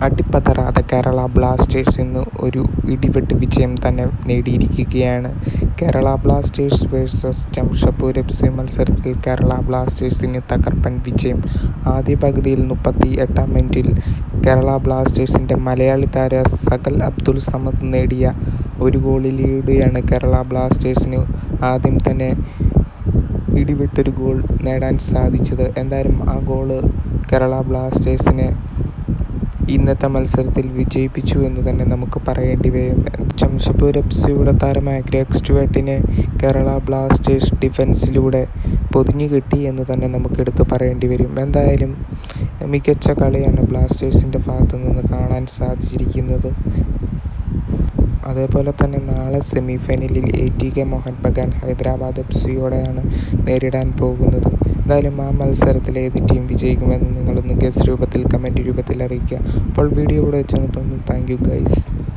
അടിപ്പതറാതെ Kerala Blasters ഇന്ന് ഒരു ഇടിവെട്ട് വിജയം തന്നെ നേടിയിരിക്കുകയാണ് Kerala Blasters versus Jamshedpur F C മത്സരത്തിൽ കേരള ബ്ലാസ്റ്റേഴ്സിന് തകർപ്പൻ വിജയം ആദ്യ പകുതിയിൽ മുപ്പത്തി എട്ടാം മിനിറ്റിൽ കേരള ബ്ലാസ്റ്റേഴ്സിൻ്റെ മലയാളി താര സകൽ അബ്ദുൾ സമദ് നേടിയ ഒരു ഗോളിലൂടെയാണ് കേരള ബ്ലാസ്റ്റേഴ്സിന് ആദ്യം തന്നെ ഇടിവിട്ടൊരു ഗോൾ നേടാൻ സാധിച്ചത് എന്തായാലും ആ ഗോള് കേരള ബ്ലാസ്റ്റേഴ്സിനെ ഇന്നത്തെ മത്സരത്തിൽ വിജയിപ്പിച്ചു എന്ന് തന്നെ നമുക്ക് പറയേണ്ടി വരും ജംഷഡ്പൂർ എഫ് സിയുടെ താരമായ ഗ്രേഗ് സ്റ്റുവേർട്ടിനെ കേരള ബ്ലാസ്റ്റേഴ്സ് ഡിഫൻസിലൂടെ പൊതിഞ്ഞു കിട്ടി എന്ന് തന്നെ നമുക്ക് എടുത്തു പറയേണ്ടി വരും എന്തായാലും മികച്ച കളിയാണ് ബ്ലാസ്റ്റേഴ്സിൻ്റെ ഭാഗത്തു നിന്ന് കാണാൻ സാധിച്ചിരിക്കുന്നത് അതേപോലെ തന്നെ നാളെ സെമി ഫൈനലിൽ A T K Mohun Bagan Hyderabad F സിയോടെയാണ് നേരിടാൻ പോകുന്നത് എന്തായാലും ആ മത്സരത്തിൽ ഏത് ടീം വിജയിക്കുമെന്ന് നിങ്ങളൊന്ന് ഗസ് രൂപത്തിൽ കമൻറ്റ് രൂപത്തിൽ അറിയിക്കുക അപ്പോൾ വീഡിയോ ഇവിടെ വെച്ച് നിർത്തുന്നു താങ്ക് യു ഗൈസ്